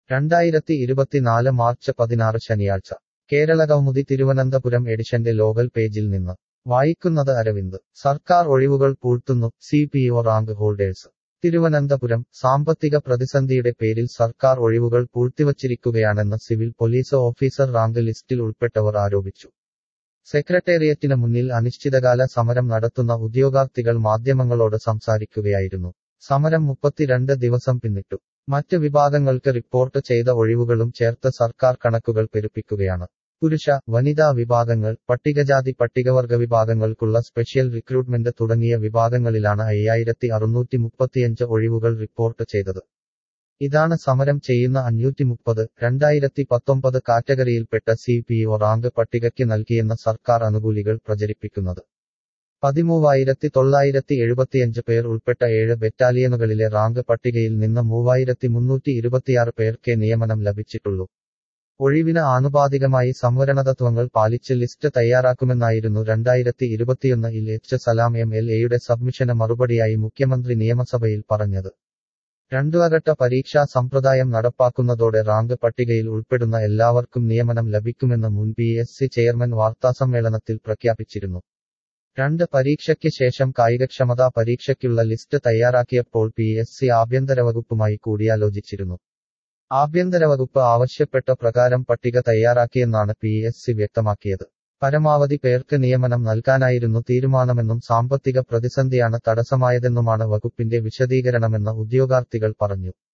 രണ്ടായിരത്തി ഇരുപത്തിനാല് മാർച്ച് പതിനാറ് ശനിയാഴ്ച കേരളകൗമുദി തിരുവനന്തപുരം എഡിഷന്റെ ലോകൽ പേജിൽ നിന്ന് വായിക്കുന്നത് അരവിന്ദ് സർക്കാർ ഒഴിവുകൾ പൂഴ്ത്തുന്നു C P O rank holders Thiruvananthapuram സാമ്പത്തിക പ്രതിസന്ധിയുടെ പേരിൽ സർക്കാർ ഒഴിവുകൾ പൂഴ്ത്തിവച്ചിരിക്കുകയാണെന്ന് സിവിൽ പോലീസ് ഓഫീസർ റാങ്ക് ലിസ്റ്റിൽ ഉൾപ്പെട്ടവർ ആരോപിച്ചു സെക്രട്ടേറിയറ്റിന് മുന്നിൽ അനിശ്ചിതകാല സമരം നടത്തുന്ന ഉദ്യോഗാർത്ഥികൾ മാധ്യമങ്ങളോട് സംസാരിക്കുകയായിരുന്നു സമരം മുപ്പത്തിരണ്ട് ദിവസം പിന്നിട്ടു മറ്റ് വിഭാഗങ്ങൾക്ക് റിപ്പോർട്ട് ചെയ്ത ഒഴിവുകളും ചേർത്ത് സർക്കാർ കണക്കുകൾ പെരുപ്പിക്കുകയാണ് പുരുഷ വനിതാ വിഭാഗങ്ങൾ പട്ടികജാതി പട്ടികവർഗ വിഭാഗങ്ങൾക്കുള്ള സ്പെഷ്യൽ റിക്രൂട്ട്മെന്റ് തുടങ്ങിയ വിഭാഗങ്ങളിലാണ് അയ്യായിരത്തി അറുന്നൂറ്റി മുപ്പത്തിയഞ്ച് ഒഴിവുകൾ റിപ്പോർട്ട് ചെയ്തത് ഇതാണ് സമരം ചെയ്യുന്ന അഞ്ഞൂറ്റി മുപ്പത് രണ്ടായിരത്തി പത്തൊമ്പത് കാറ്റഗറിയിൽപ്പെട്ട സി പി ഒ റാങ്ക് പട്ടികയ്ക്ക് നൽകിയെന്ന സർക്കാർ അനുകൂലികൾ പ്രചരിപ്പിക്കുന്നത് പതിമൂവായിരത്തി തൊള്ളായിരത്തി എഴുപത്തിയഞ്ച് പേർ ഉൾപ്പെട്ട ഏഴ് ബറ്റാലിയനുകളിലെ റാങ്ക് പട്ടികയിൽ നിന്ന് മൂവായിരത്തി മുന്നൂറ്റി ഇരുപത്തിയാറ് പേർക്കേ നിയമനം ലഭിച്ചിട്ടുള്ളൂ ഒഴിവിന് ആനുപാതികമായി സംവരണതത്വങ്ങൾ പാലിച്ച് ലിസ്റ്റ് തയ്യാറാക്കുമെന്നായിരുന്നു രണ്ടായിരത്തി ഇരുപത്തിയൊന്നിൽ എച്ച് സലാം എം എൽ എയുടെ സബ്മിഷന് മറുപടിയായി മുഖ്യമന്ത്രി നിയമസഭയിൽ പറഞ്ഞത് രണ്ടുവഘട്ട പരീക്ഷാ സമ്പ്രദായം നടപ്പാക്കുന്നതോടെ റാങ്ക് പട്ടികയിൽ ഉൾപ്പെടുന്ന എല്ലാവർക്കും നിയമനം ലഭിക്കുമെന്ന് മുൻ പി എസ് സി ചെയർമാൻ വാർത്താസമ്മേളനത്തിൽ പ്രഖ്യാപിച്ചിരുന്നു രണ്ട് പരീക്ഷയ്ക്ക് ശേഷം കായികക്ഷമതാ പരീക്ഷയ്ക്കുള്ള ലിസ്റ്റ് തയ്യാറാക്കിയപ്പോൾ പി എസ് സി ആഭ്യന്തര വകുപ്പുമായി കൂടിയാലോചിച്ചിരുന്നു ആഭ്യന്തര വകുപ്പ് ആവശ്യപ്പെട്ട പ്രകാരം പട്ടിക തയ്യാറാക്കിയെന്നാണ് പി എസ് സി വ്യക്തമാക്കിയത് പരമാവധി പേർക്ക് നിയമനം നൽകാനായിരുന്നു തീരുമാനമെന്നും സാമ്പത്തിക പ്രതിസന്ധിയാണ് തടസ്സമായതെന്നുമാണ് വകുപ്പിന്റെ വിശദീകരണമെന്ന് ഉദ്യോഗാർത്ഥികൾ പറഞ്ഞു